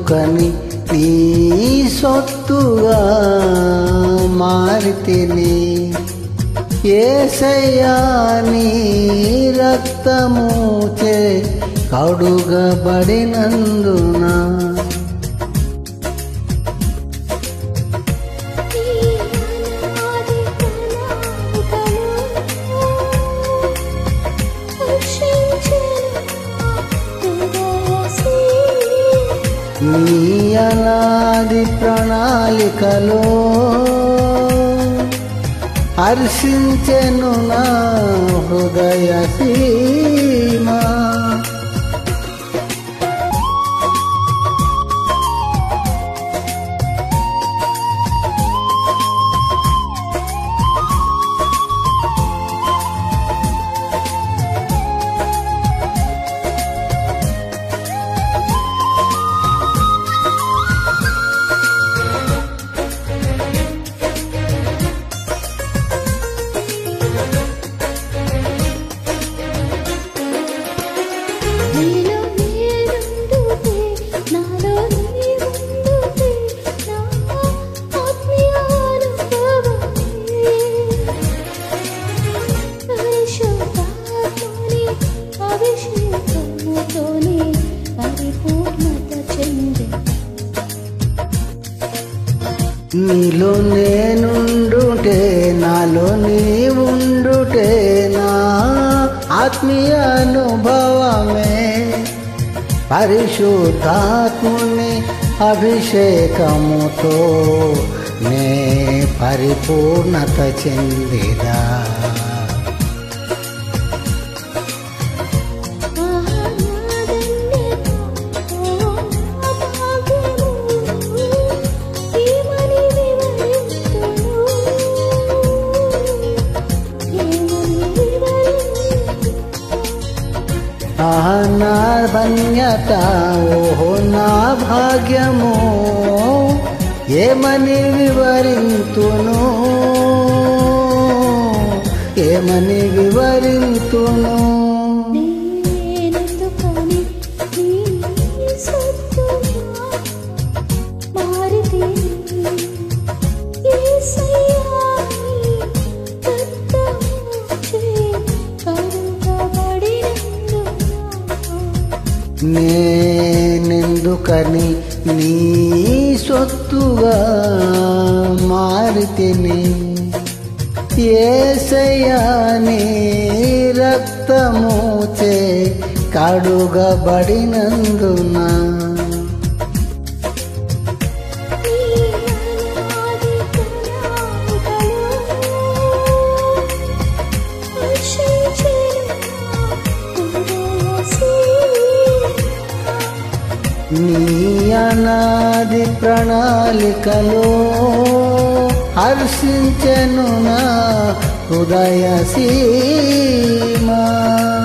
నేనెందుకని నీ సొత్తుగా మారితిని ఏసయ్యా నీ రక్తముచే కడుగబడినందున నీ అనాది ప్రణాళికలో హర్షించెను హృదయసీ నీ అనాది ప్రణాళికలో హర్షించెను నా హృదయ సీమా నీలో నేనుండుటే నాలో నీవుండుటే నా ఆత్మీయానుభవమే పరిశుద్ధాత్మని అభిషేకముతోనే పరిపూర్ణత చెందే నీలో నేనుండుటే నాలో నీవుండుటే నా ఆత్మీయ అనుభవమే పరిశుద్ధాత్ముని అభిషేకముతో నే పరిపూర్ణత చెందిదా ఆహా నా ధన్యత ఓహో నా భాగ్యము ఏమని వివరింతును ఏమని వివరింతును నేనెందుకని నీ సొత్తుగా మారితిని ఏసయ్యా నీ రక్తముచే కడుగబడినందున నీ అనాది ప్రణాళికలో హర్షించెను నా హృదయ సీమా